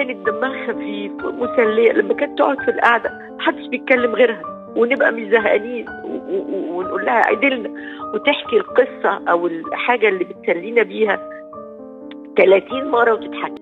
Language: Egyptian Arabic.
كانت دمها خفيف ومسليه لما كانت تقعد في القعده محدش بيتكلم غيرها ونبقى مش زهقانين و- و- ونقول لها عدلنا وتحكي القصه او الحاجه اللي بتسلينا بيها 30 مره وتضحك